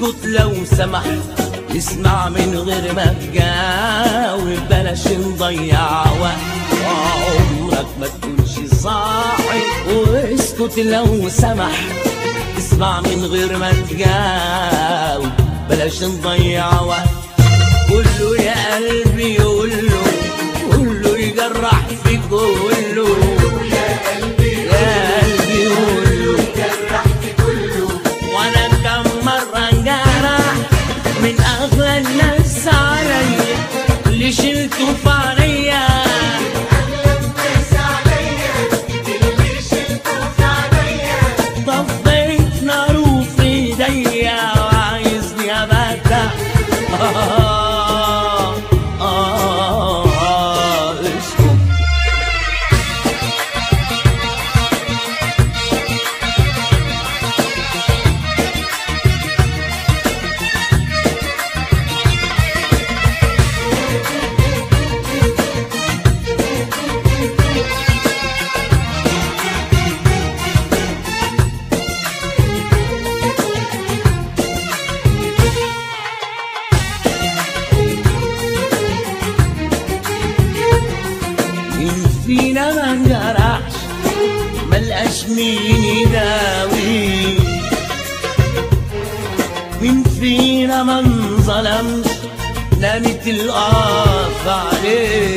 اسكت لو سمحت اسمع من غير ما تجاوب بلاش نضيع وقت عمرك ما تكونش صاحي واسكت لو سمحت اسمع من غير ما تجاوب بلاش نضيع وقت قوله يا قلبي قوله قوله يجرح فيك قوله يا قلبي يا قلبي قوله جرحت كله وانا كم مرة انجرح من اغلى الناس عليا اللي شلته في عينيا أغلى الناس عليا اللي شلته في عينيا طفيت ناره في ايديا وعايزني ابدع آه آه آه اسكت مين فينا ما انجرحش ملقاش مين يداوي مين فينا ما انظلمش نامت القاف عليه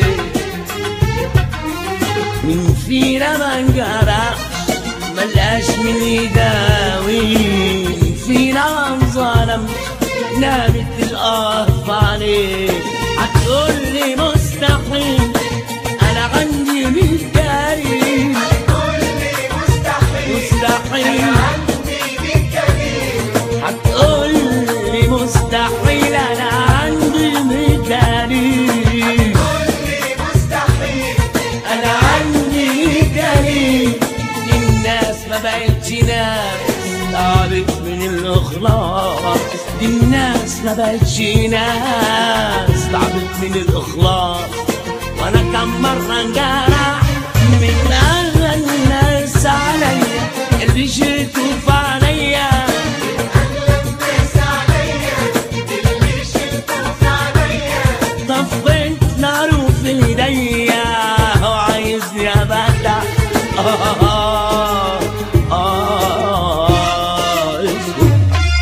مين فينا ما انجرحش ملقاش مين يداوي مين فينا ما انظلمش نامت القاف عليه هتقولي مستحيل انا عندي ميت جريم كل مستحيل مستحيل عندي بك كريم هتقولي مستحيل انا عندي ميت جريم كل مستحيل انا عندي ميت جريم الناس ما بقتش ناس تعبت من الاخلاص دي الناس ما بقتش ناس تعبت من الاخلاص وانا كم مرة انجرح من اغلى الناس عليا اللي شلته في عينيا أغلى الناس عليا اللي شلته في عينيا طفيت ناره في ايديا وعايزني ابدع آه آه آه اسكت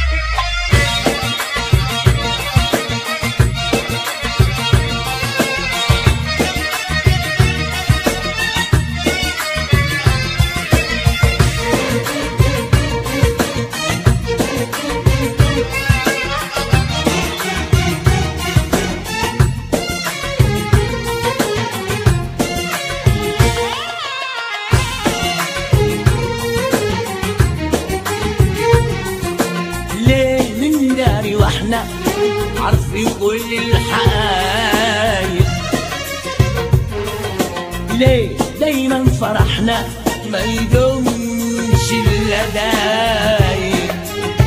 ليه من داري واحنا عارفين كل الحقايق ليه دايما فرحنا ما يدومش الا دايق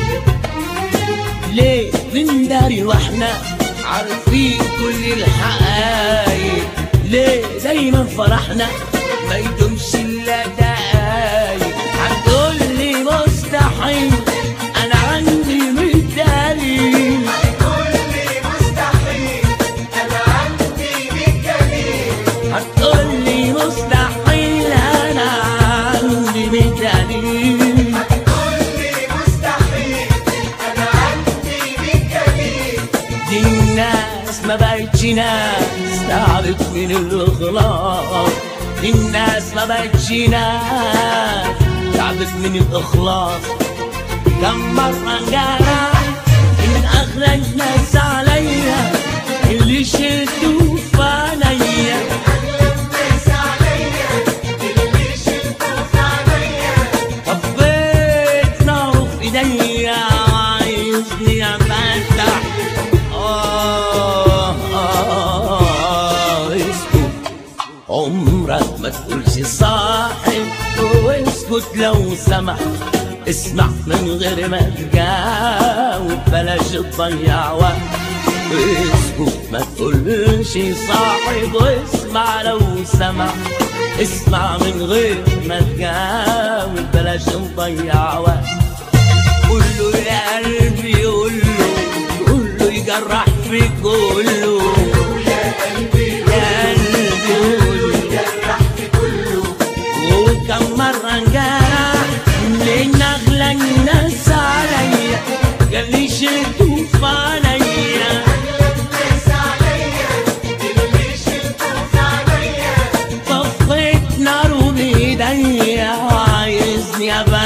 ليه من داري واحنا عارفين كل الحقايق ليه دايما فرحنا ما يدومش الا دقايق هتقولي مستحيل انا عندي مداري كل مستحيل أنا عندي بك كريم هتقولي مستحيل انا عندي مداري كل مستحيل أنا عندي بك كريم دي الناس ما بقتش ناس تعبت من الاخلاص دي الناس ما بقتش ناس تعبت من الاخلاص كم مرة انجرح من اغلى الناس عليا اللي شلته في عينيا أغلى الناس عليا اللي شلته في عينيا طفيت نار في ايديا عايزني افتح آه آه آه اسكت عمرك ما تقولش صاحب واسكت لو سمحت اسمع من غير ما تجاوب بلاش تضيع وقت اسكت ما تقولش صاحب واسمع لو سمح اسمع من غير ما تجاوب بلاش نضيع وقت قول له يا قلبي قول له جرح في كله يا قلبي يا قلبي جرح في كله وكم مرة انجرح لأن أغلى الناس عليا قال لي شلتوا في عليا الناس عليا اللي شلته في عليا طفيت نار بإيديا وعايزني أبقى